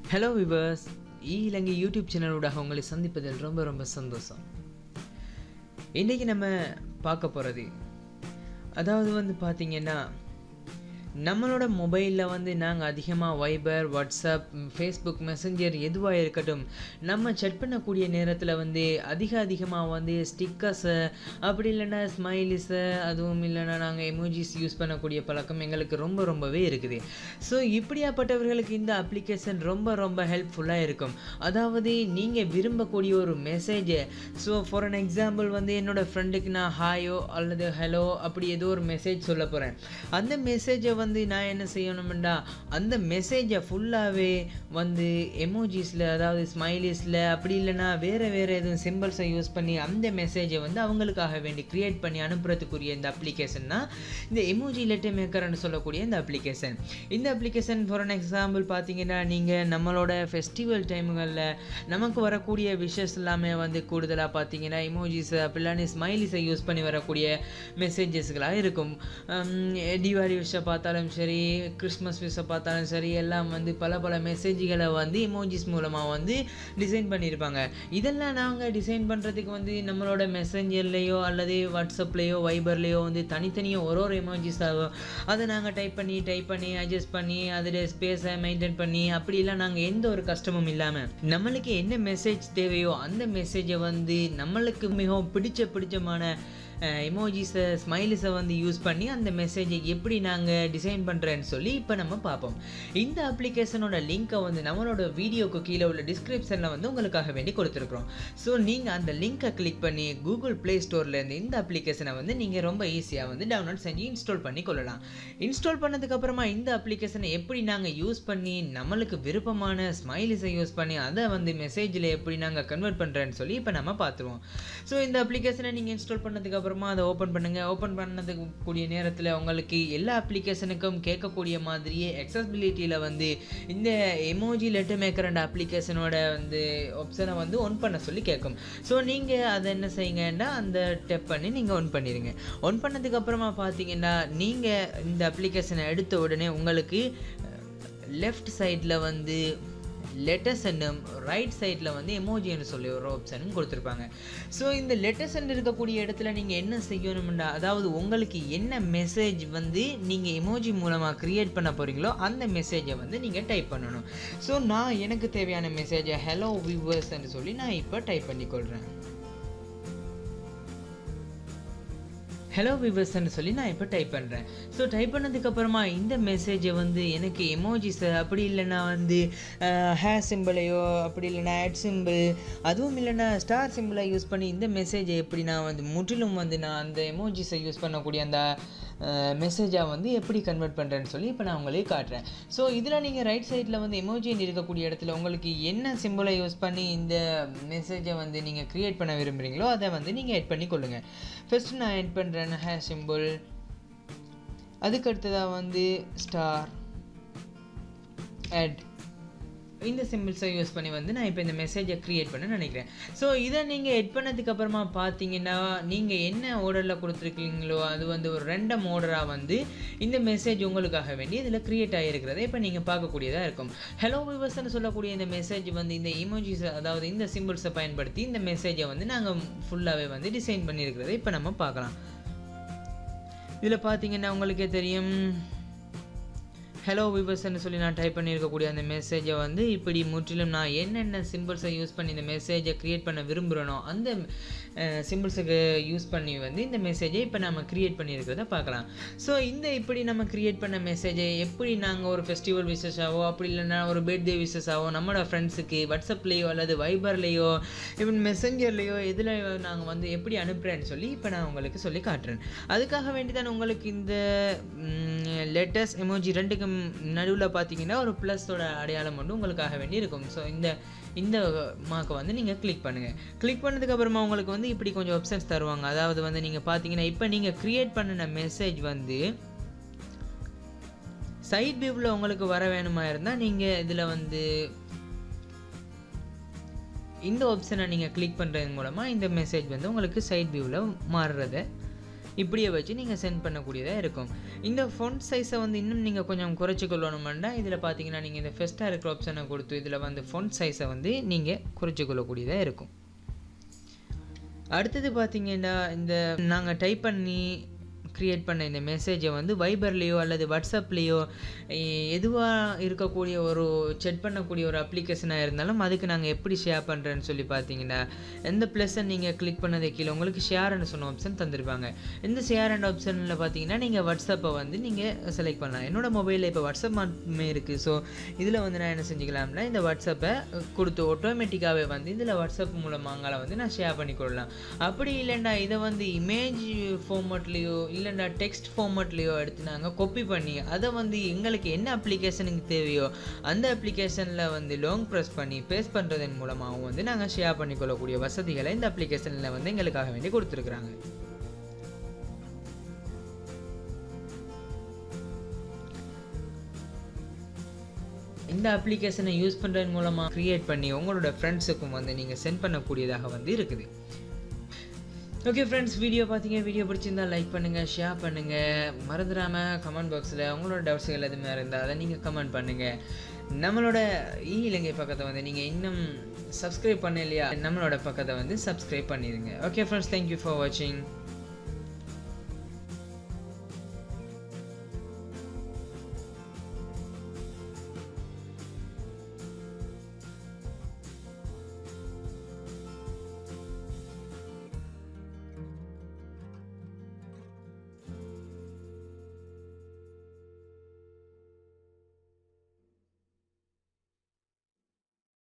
hello viewers ஈ Ilankai YouTube சேனலூடாக உங்களை சந்திப்பதில் ரொம்ப ரொம்ப சந்தோஷம் இன்றைக்கி நம்ம பார்க்க போகிறது அதாவது வந்து பார்த்திங்கன்னா நம்மளோட மொபைலில் வந்து நாங்கள் அதிகமாக வைபர் வாட்ஸ்அப் ஃபேஸ்புக் மெசஞ்சர் எதுவாக இருக்கட்டும் நம்ம செட் பண்ணக்கூடிய நேரத்தில் வந்து அதிக அதிகமாக வந்து ஸ்டிக்கர்ஸை அப்படி இல்லைன்னா ஸ்மைலிஸை அதுவும் இல்லைன்னா நாங்கள் எமோஜிஸ் யூஸ் பண்ணக்கூடிய பழக்கம் எங்களுக்கு ரொம்ப ரொம்பவே இருக்குது ஸோ இப்படியாப்பட்டவர்களுக்கு இந்த அப்ளிகேஷன் ரொம்ப ரொம்ப ஹெல்ப்ஃபுல்லாக இருக்கும் அதாவது நீங்கள் விரும்பக்கூடிய ஒரு மெசேஜை ஸோ ஃபார் அன் எக்ஸாம்பிள் வந்து என்னோடய ஃப்ரெண்டுக்கு நான் ஹாயோ அல்லது ஹலோ அப்படி ஏதோ ஒரு மெசேஜ் சொல்ல போகிறேன் அந்த மெசேஜை வந்து நான் என்ன செய்யணும்டா அந்த மெசேஜை ஃபுல்லாகவே வந்து எமோஜிஸில் அதாவது ஸ்மைலிஸில் அப்படி இல்லைன்னா வேறு வேறு எதுவும் சிம்பிள்ஸை யூஸ் பண்ணி அந்த மெசேஜை வந்து அவங்களுக்காக வேண்டி க்ரியேட் பண்ணி அனுப்புறதுக்குரிய இந்த அப்ளிகேஷன் தான் இந்த எமோஜி லெட்டர் மேக்கர்னு சொல்லக்கூடிய இந்த அப்ளிகேஷன் இந்த அப்ளிகேஷன் ஃபார் அன் எக்ஸாம்பிள் பார்த்தீங்கன்னா நீங்கள் நம்மளோட ஃபெஸ்டிவல் டைமுகளில் நமக்கு வரக்கூடிய விஷஸ் எல்லாமே வந்து கூடுதலாக பார்த்தீங்கன்னா எமோஜிஸை அப்படிலானே ஸ்மைலிஸை யூஸ் பண்ணி வரக்கூடிய மெசேஜஸ்களாக இருக்கும் தீபாவளி விஷயம் பார்த்தாலும் சரி கிறிஸ்மஸ் விஷயம் பார்த்தாலும் சரி எல்லாம் வந்து பல பல மெசேஜ்களை வந்து எமோஜிஸ் மூலமாக வந்து டிசைன் பண்ணியிருப்பாங்க இதெல்லாம் நாங்கள் டிசைன் பண்ணுறதுக்கு வந்து நம்மளோட மெசஞ்சர்லேயோ அல்லது வாட்ஸ்அப்லேயோ வைபர்லேயோ வந்து தனித்தனியாக ஒரு ஒரு எமோஜிஸ் ஆகும் அதை நாங்கள் டைப் பண்ணி டைப் பண்ணி அட்ஜஸ்ட் பண்ணி அதில் ஸ்பேஸை மெயின்டைன் பண்ணி அப்படிலாம் நாங்கள் எந்த ஒரு கஷ்டமும் இல்லாமல் நம்மளுக்கு என்ன மெசேஜ் தேவையோ அந்த மெசேஜை வந்து நம்மளுக்கு மிகவும் பிடிச்ச பிடிச்சமான எமோஜிஸை ஸ்மைலிஸை வந்து யூஸ் பண்ணி அந்த மெசேஜை எப்படி நாங்கள் டிசைன் பண்ணுறேன்னு சொல்லி இப்போ நம்ம பார்ப்போம் இந்த அப்ளிகேஷனோட லிங்க்கை வந்து நம்மளோட வீடியோக்கு கீழே உள்ள டிஸ்கிரிப்ஷனில் வந்து உங்களுக்காக வேண்டி கொடுத்துருக்குறோம் ஸோ நீங்கள் அந்த லிங்க்கை கிளிக் பண்ணி கூகுள் ப்ளே ஸ்டோர்லேருந்து இந்த அப்ளிகேஷனை வந்து நீங்கள் ரொம்ப ஈஸியாக வந்து டவுன்லோட் செஞ்சு இன்ஸ்டால் பண்ணி கொள்ளலாம் இன்ஸ்டால் பண்ணதுக்கப்புறமா இந்த அப்ளிகேஷனை எப்படி நாங்கள் யூஸ் பண்ணி நம்மளுக்கு விருப்பமான ஸ்மைலிஸை யூஸ் பண்ணி அதை வந்து மெசேஜில் எப்படி நாங்கள் கன்வெர்ட் பண்ணுறேன்னு சொல்லி இப்போ நம்ம பார்த்துருவோம் ஸோ இந்த அப்ளிகேஷனை நீங்கள் இன்ஸ்டால் பண்ணதுக்கப்புறம் அப்புறமா அதை ஓப்பன் பண்ணுங்கள் ஓப்பன் பண்ணதுக்கு கூடிய நேரத்தில் உங்களுக்கு எல்லா அப்ளிகேஷனுக்கும் கேட்கக்கூடிய மாதிரியே எக்ஸசிபிலிட்டியில் வந்து இந்த எமோஜி லெட்டர் மேக்கர் அண்ட் அப்ளிகேஷனோட வந்து ஆப்ஷனை வந்து ஒன் பண்ண சொல்லி கேட்கும் ஸோ நீங்கள் அதை என்ன செய்யுங்கன்னா அந்த டெப் பண்ணி நீங்கள் ஒன் பண்ணிடுங்க ஒன் பண்ணதுக்கப்புறமா பார்த்தீங்கன்னா நீங்கள் இந்த அப்ளிகேஷனை எடுத்த உடனே உங்களுக்கு லெஃப்ட் சைடில் வந்து லெட்டர்ஸ் என்னும் ரைட் சைடில் வந்து எமோஜின்னு சொல்லி ஒரு ஆப்ஷனும் கொடுத்துருப்பாங்க ஸோ இந்த லெட்டர்ஸ் இருக்கக்கூடிய இடத்துல நீங்கள் என்ன செய்யணும்னா அதாவது உங்களுக்கு என்ன மெசேஜ் வந்து நீங்கள் எமோஜி மூலமாக க்ரியேட் பண்ண போகிறீங்களோ அந்த மெசேஜை வந்து நீங்கள் டைப் பண்ணணும் ஸோ நான் எனக்கு தேவையான மெசேஜை ஹலோ வியூவர்ஸ்ன்னு சொல்லி நான் இப்போ டைப் பண்ணிக்கொள்கிறேன் ஹலோ விவர்ஸ்ன்னு சொல்லி நான் இப்போ டைப் பண்ணுறேன் ஸோ டைப் பண்ணதுக்கப்புறமா இந்த மெசேஜை வந்து எனக்கு எமோஜிஸை அப்படி இல்லைன்னா வந்து ஹேர் சிம்பிளையோ அப்படி இல்லைன்னா ஆட் சிம்பிள் அதுவும் இல்லைன்னா ஸ்டார் சிம்பிளை யூஸ் பண்ணி இந்த மெசேஜை எப்படி நான் வந்து முற்றிலும் வந்து நான் அந்த எமோஜிஸை யூஸ் பண்ணக்கூடிய அந்த மெசேஜாக வந்து எப்படி கன்வெர்ட் பண்ணுறேன்னு சொல்லி இப்போ நான் உங்களுக்கு காட்டுறேன் ஸோ இதில் நீங்கள் ரைட் சைடில் வந்து எமோஜின் இருக்கக்கூடிய இடத்துல உங்களுக்கு என்ன சிம்பிளை யூஸ் பண்ணி இந்த மெசேஜை வந்து நீங்கள் க்ரியேட் பண்ண விரும்புகிறீங்களோ அதை வந்து நீங்கள் எட் பண்ணி கொள்ளுங்கள் ஃபஸ்ட்டு நான் எட் பண்ணுறேன் ஹேர் சிம்பிள் அதுக்கு அடுத்ததாக வந்து ஸ்டார் எட் இந்த சிம்பிள்ஸை யூஸ் பண்ணி வந்து நான் இப்போ இந்த மெசேஜை க்ரியேட் பண்ண நினைக்கிறேன் ஸோ இதை நீங்கள் எட் பண்ணதுக்கப்புறமா பார்த்தீங்கன்னா நீங்கள் என்ன ஆர்டரில் கொடுத்துருக்கீங்களோ அது வந்து ஒரு ரெண்டம் ஆர்டராக வந்து இந்த மெசேஜ் உங்களுக்காக வேண்டி இதில் க்ரியேட் ஆகிருக்கிறத இப்போ நீங்கள் பார்க்கக்கூடியதாக இருக்கும் ஹலோ விவர்ஸ்னு சொல்லக்கூடிய இந்த மெசேஜ் வந்து இந்த இமோஜிஸ் அதாவது இந்த சிம்பிள்ஸை பயன்படுத்தி இந்த மெசேஜை வந்து நாங்கள் ஃபுல்லாகவே வந்து டிசைன் பண்ணியிருக்கிறத இப்போ நம்ம பார்க்கலாம் இதில் பார்த்தீங்கன்னா உங்களுக்கே தெரியும் ஹலோ விவர்ஸ்ன்னு சொல்லி நான் டைப் பண்ணியிருக்கக்கூடிய அந்த மெசேஜை வந்து இப்படி முற்றிலும் நான் என்னென்ன சிம்பிள்ஸை யூஸ் பண்ணி இந்த மெசேஜை க்ரியேட் பண்ண விரும்புகிறனோ அந்த சிம்பிள்ஸுக்கு யூஸ் பண்ணி வந்து இந்த மெசேஜை இப்போ நம்ம க்ரியேட் பண்ணியிருக்கிறத பார்க்கலாம் ஸோ இந்த இப்படி நம்ம க்ரியேட் பண்ண மெசேஜை எப்படி நாங்கள் ஒரு ஃபெஸ்டிவல் விசஸாவோ அப்படி இல்லைன்னா ஒரு பர்த்டே விசஸாவோ நம்மளோட ஃப்ரெண்ட்ஸுக்கு வாட்ஸ்அப்லேயோ அல்லது வைபர்லேயோ ஈவன் மெசஞ்சர்லேயோ இதில் நாங்கள் வந்து எப்படி அனுப்புகிறேன்னு சொல்லி இப்போ நான் உங்களுக்கு சொல்லி காட்டுறேன் அதுக்காக வேண்டி தான் உங்களுக்கு இந்த லெட்டர்ஸ் எமோஜி ரெண்டுக்கும் நடுவில் பார்த்தீங்கன்னா ஒரு ப்ளஸோட அடையாளம் ஒன்று உங்களுக்காக வேண்டி இருக்கும் ஸோ இந்த இந்த மார்க்கை வந்து நீங்கள் கிளிக் பண்ணுங்கள் கிளிக் பண்ணதுக்கப்புறமா உங்களுக்கு வந்து இப்படி கொஞ்சம் ஆப்ஷன்ஸ் தருவாங்க அதாவது வந்து நீங்கள் பார்த்தீங்கன்னா இப்போ நீங்கள் க்ரியேட் பண்ணின மெசேஜ் வந்து சைட் வியூவில் உங்களுக்கு வர வேணுமா இருந்தால் நீங்கள் இதில் வந்து இந்த ஆப்ஷனை நீங்கள் கிளிக் பண்ணுறது மூலமாக இந்த மெசேஜ் வந்து உங்களுக்கு சைட் வியூவில் மாறுறத இப்படியே வச்சு நீங்கள் சென்ட் பண்ணக்கூடியதாக இருக்கும் இந்த ஃபொண்ட் சைஸை வந்து இன்னும் நீங்கள் கொஞ்சம் குறைச்சி கொள்ளணுமெண்டா இதில் பார்த்தீங்கன்னா நீங்கள் இந்த ஃபெஸ்ட்டாக இருக்கிற ஆப்ஷனை கொடுத்து இதில் வந்து ஃபொண்ட் சைஸை வந்து நீங்கள் குறைச்சி கொள்ளக்கூடியதாக இருக்கும் அடுத்தது பார்த்தீங்கன்னா இந்த நாங்கள் டைப் பண்ணி க்ரியேட் பண்ண இந்த மெசேஜை வந்து வைபர்லேயோ அல்லது வாட்ஸ்அப்லேயோ எதுவாக இருக்கக்கூடிய ஒரு செட் பண்ணக்கூடிய ஒரு அப்ளிகேஷனாக இருந்தாலும் அதுக்கு நாங்கள் எப்படி ஷேர் பண்ணுறேன்னு சொல்லி பார்த்தீங்கன்னா எந்த ப்ளஸ்ஸை நீங்கள் கிளிக் பண்ணதை கீழே உங்களுக்கு ஷேர்னு சொன்ன ஆப்ஷன் தந்திருப்பாங்க இந்த ஷேர் அண்ட் ஆப்ஷனில் பார்த்தீங்கன்னா நீங்கள் வாட்ஸ்அப்பை வந்து நீங்கள் செலக்ட் பண்ணலாம் என்னோடய மொபைலில் இப்போ வாட்ஸ்அப் மட்டுமே இருக்குது ஸோ இதில் வந்து நான் என்ன செஞ்சுக்கலாம்னா இந்த வாட்ஸ்அப்பை கொடுத்து ஆட்டோமேட்டிக்காகவே வந்து இதில் வாட்ஸ்அப் மூலமாங்கால வந்து நான் ஷேர் பண்ணி கொள்ளலாம் அப்படி இல்லைண்டா இதை வந்து இமேஜ் ஃபார்மேட்லேயோ இல்லைண்டா டெக்ஸ்ட் ஃபார்மேட்லேயோ எடுத்து நாங்கள் காப்பி பண்ணி அதை வந்து எங்களுக்கு என்ன அப்ளிகேஷனுக்கு தேவையோ அந்த அப்ளிகேஷனில் வந்து லாங் ப்ரெஸ் பண்ணி பேஸ்ட் பண்ணுறதன் மூலமாகவும் வந்து நாங்கள் ஷேர் பண்ணிக்கொள்ளக்கூடிய வசதிகளை இந்த அப்ளிகேஷனில் வந்து எங்களுக்காக வேண்டி கொடுத்துருக்குறாங்க இந்த அப்ளிகேஷனை யூஸ் பண்ணுறது மூலமாக க்ரியேட் பண்ணி உங்களோட ஃப்ரெண்ட்ஸுக்கும் வந்து நீங்கள் சென்ட் பண்ணக்கூடியதாக வந்து இருக்குது ஓகே ஃப்ரெண்ட்ஸ் வீடியோ பார்த்தீங்க வீடியோ பிடிச்சிருந்தா லைக் பண்ணுங்கள் ஷேர் பண்ணுங்கள் மறந்துடாமல் கமெண்ட் பாக்ஸில் உங்களோட டவுட்ஸுகள் எதுவுமே இருந்தால் அதை நீங்கள் கமெண்ட் பண்ணுங்கள் நம்மளோட இ இலங்கை பக்கத்தை வந்து நீங்கள் இன்னும் சப்ஸ்கிரைப் பண்ணலையா நம்மளோட பக்கத்தை வந்து சப்ஸ்கிரைப் பண்ணிடுங்க ஓகே ஃப்ரெண்ட்ஸ் தேங்க்யூ ஃபார் வாட்சிங்